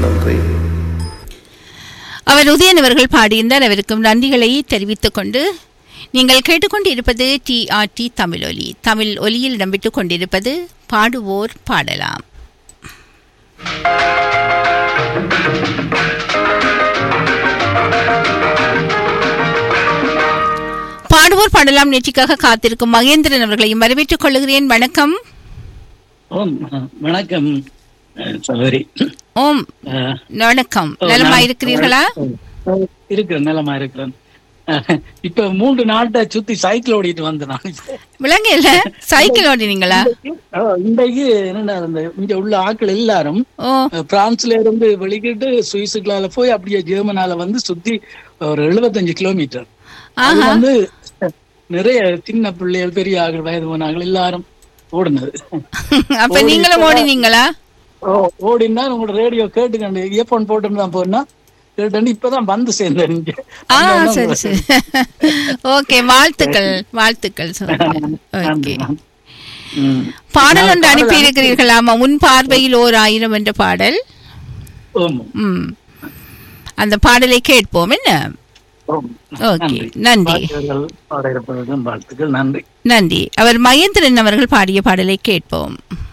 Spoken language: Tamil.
நன்றி அவர் உதயன் அவர்கள் பாடியிருந்தார் அவருக்கும் நன்றிகளை தெரிவித்துக் கொண்டு நீங்கள் கேட்டுக்கொண்டிருப்பது டிஆர்டி தமிழ் ஒலி தமிழ் ஒலியில் இடம்பெற்றுக் கொண்டிருப்பது பாடுவோர் பாடலாம் பாடுவோர் பாடலாம் நிகழ்ச்சிக்காக காத்திருக்கும் மகேந்திரன் அவர்களையும் வரவேற்றுக் கொள்கிறேன் வணக்கம் ஓம் அஹ், வணக்கம் அஹ், சகோதரி ஓம் அஹ், வணக்கம் ஓ, நலமா நான் இருக்கிறீர்களா அஹ், இருக்கிறேன் நலமா இருக்கிறேன் அஹ், இப்ப மூன்று நாட்டை சுத்தி சைக்கிள் ஓடிட்டு வந்தேன் நான் விலங்கு இல்ல சைக்கிள் ஓடினீங்களா அஹ், இன்றைக்கு என்னடா இந்த இங்க உள்ள ஆட்கள் எல்லாரும் ஓ அஹ், பிரான்ஸ்ல இருந்து வெளிக்கிட்டு சுவிஸுக்குள்ளால போய் அப்படியே ஜெர்மனால வந்து சுத்தி ஒரு எழுபத்தஞ்சு கிலோமீட்டர் அது ஆஹா வந்து நிறைய சின்ன பிள்ளைகள் பெரிய ஆட்கள் வயது போனார்கள் எல்லாரும் ஓடுனது அப்ப நீங்களும் ஓடினீங்களா ஓ ஓடினா உங்களோட ரேடியோ கேட்டுக்கண்டு இயர்போன் போட்டு தான் போனா கேட்டு இப்பதான் வந்து சேர்ந்தேன் இங்க ஆ அதனால சரி சரி ஓகே வாழ்த்துக்கள் வாழ்த்துக்கள் ஓகே ம். பாடல் ஒன்று அனுப்பி இருக்கிறீர்களாமா உன் பார்வையில் ஓர் ஆயிரம் என்ற பாடல் ஆமாம். ம் அந்த பாடலை கேட்போம் என்ன ஆமாம். ஓகே நன்றி வாழ்த்துக்கள் பாட இருப்பதற்கும் வாழ்த்துக்கள் நன்றி நன்றி அவர் மகேந்திரன் அவர்கள் பாடிய பாடலை கேட்போம்